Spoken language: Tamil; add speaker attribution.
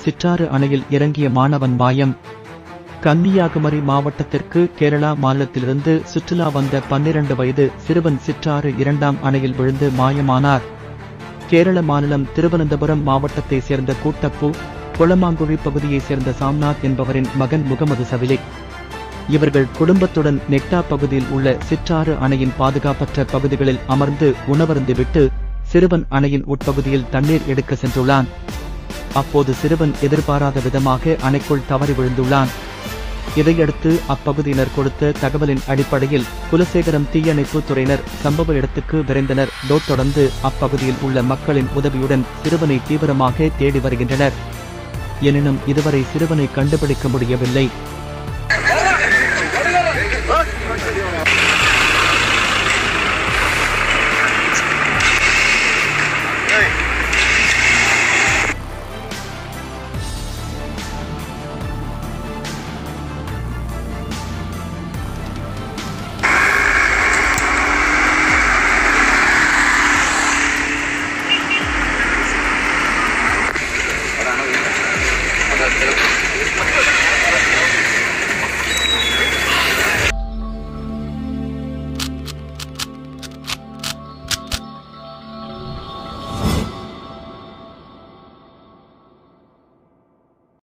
Speaker 1: சிற்றாறு அணையில் இறங்கிய மாணவன் மாயம் கன்னியாகுமரி மாவட்டத்திற்கு கேரளா மாநிலத்திலிருந்து சுற்றுலா வந்த பன்னிரண்டு வயது சிறுவன் சிற்றாறு இரண்டாம் அணையில் விழுந்து மாயமானார் கேரள மாநிலம் திருவனந்தபுரம் மாவட்டத்தைச் சேர்ந்த கூட்டப்பு குளமாங்குழி பகுதியைச் சேர்ந்த சாம்நாத் என்பவரின் மகன் முகமது சவிலிக் இவர்கள் குடும்பத்துடன் நெக்டா பகுதியில் உள்ள சிற்றாறு அணையின் பாதுகாப்பற்ற பகுதிகளில் அமர்ந்து உணவருந்துவிட்டு சிறுவன் அணையின் உட்பகுதியில் தண்ணீர் எடுக்க சென்றுள்ளான் அப்போது சிறுவன் எதிர்பாராத விதமாக அணைக்குள் தவறி விழுந்துள்ளான் இதையடுத்து அப்பகுதியினர் கொடுத்த தகவலின் அடிப்படையில் குலசேகரம் தீயணைப்பு துறையினர் சம்பவ இடத்துக்கு விரைந்தனர் டோட் தொடர்ந்து அப்பகுதியில் உள்ள மக்களின் உதவியுடன் சிறுவனை தீவிரமாக தேடி வருகின்றனர் எனினும் இதுவரை சிறுவனை கண்டுபிடிக்க முடியவில்லை